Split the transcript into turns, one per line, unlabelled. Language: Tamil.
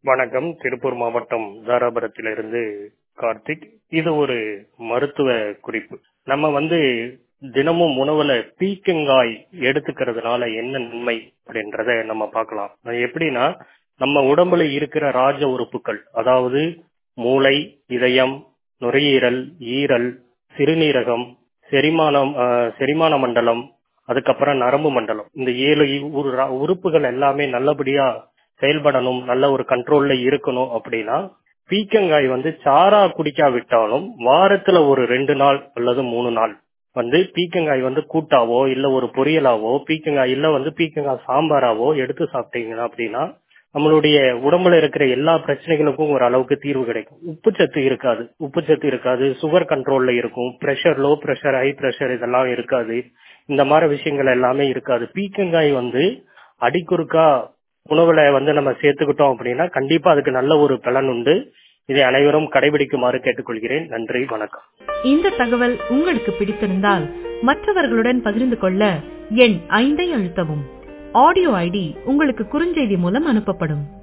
வணக்கம் திருப்பூர் மாவட்டம் தாராபுரத்திலிருந்து கார்த்திக் இது ஒரு மருத்துவ குறிப்பு நம்ம வந்து தினமும் உணவுல பீக்கங்காய் எடுத்துக்கிறதுனால என்ன நன்மை அப்படின்றத நம்ம பார்க்கலாம் அது எப்படின்னா நம்ம உடம்புல இருக்கிற ராஜ உறுப்புகள் அதாவது மூளை இதயம் நுரையீரல் ஈரல் சிறுநீரகம் செரிமானம் ஆஹ், செரிமான மண்டலம் அதுக்கப்புறம் நரம்பு மண்டலம் இந்த ஏழு உரு- ரா- உறுப்புகள் எல்லாமே நல்லபடியா செயல்படணும் நல்ல ஒரு கண்ட்ரோல்ல இருக்கணும் அப்படின்னா பீக்கங்காய் வந்து சாரா குடிக்காவிட்டாலும் வாரத்துல ஒரு ரெண்டு நாள் அல்லது மூணு நாள் வந்து பீக்கங்காய் வந்து கூட்டாவோ இல்ல ஒரு பொரியலாவோ பீக்கங்காய் இல்ல வந்து பீக்கங்காய் சாம்பாராவோ எடுத்து சாப்பிட்டீங்கன்னா அப்படின்னா நம்மளுடைய உடம்புல இருக்கிற எல்லா பிரச்சனைகளுக்கும் ஒரு அளவுக்கு தீர்வு கிடைக்கும் உப்புச்சத்து இருக்காது உப்புச்சத்து இருக்காது சுகர் கண்ட்ரோல்ல இருக்கும் pressure low pressure high pressure இதெல்லாம் இருக்காது இந்த மாதிரி விஷயங்கள் எல்லாமே இருக்காது பீக்கங்காய் வந்து அடிக்குறுக்கா உணவுல வந்து நம்ம சேர்த்துக்கிட்டோம் அப்படின்னா கண்டிப்பா அதுக்கு நல்ல ஒரு பலன் உண்டு இதை அனைவரும் கடைபிடிக்குமாறு கேட்டுக்கொள்கிறேன் நன்றி வணக்கம்
இந்த தகவல் உங்களுக்கு பிடித்திருந்தால் மற்றவர்களுடன் பகிர்ந்து கொள்ள எண் ஐந்தை அழுத்தவும் ஆடியோ ஐடி உங்களுக்கு குறுஞ்செய்தி மூலம் அனுப்பப்படும்